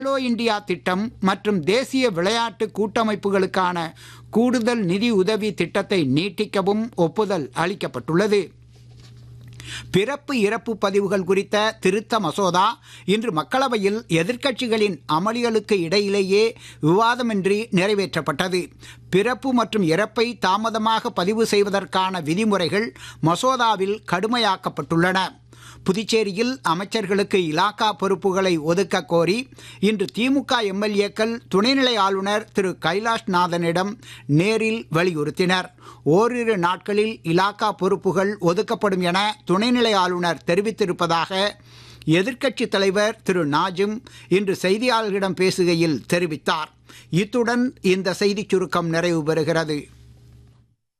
Khelo India திட்டம் மற்றும் தேசிய விளையாட்டு கூட்டமைப்புகளுக்கான கூடுதல் நிதி உதவி திட்டத்தை நீட்டிக்கவும் ஒப்புதல் அளிக்கப்பட்டுள்ளது பிறப்பு இறப்பு பதிவுகள் குறித்த திருத்த மசோதா இன்று மக்களவையில் எதிர்க்கட்சிகளின் அமளிகளுக்கு இடையிலேயே விவாதமின்றி நிறைவேற்றப்பட்டது பிறப்பு மற்றும் இறப்பை தாமதமாக பதிவு செய்வதற்கான விதிமுறைகள் மசோதாவில் கடுமையாக்கப்பட்டுள்ளன புதுச்சேரியில் அமைச்சர்களுக்கு இலாக்கா பொறுப்புகளை ஒதுக்க கோரி இன்று திமுக எம்எல்ஏக்கள் துணைநிலை ஆளுநர் திரு கைலாஷ் நாதனிடம் நேரில் வலியுறுத்தினர் ஓரிரு நாட்களில் இலாக்கா பொறுப்புகள் ஒதுக்கப்படும் என துணைநிலை ஆளுநர் தெரிவித்திருப்பதாக எதிர்க்கட்சித் தலைவர் திரு நாஜிம் இன்று செய்தியாளர்களிடம் பேசுகையில் தெரிவித்தார் இத்துடன் இந்த செய்திச் சுருக்கம் நிறைவு பெறுகிறது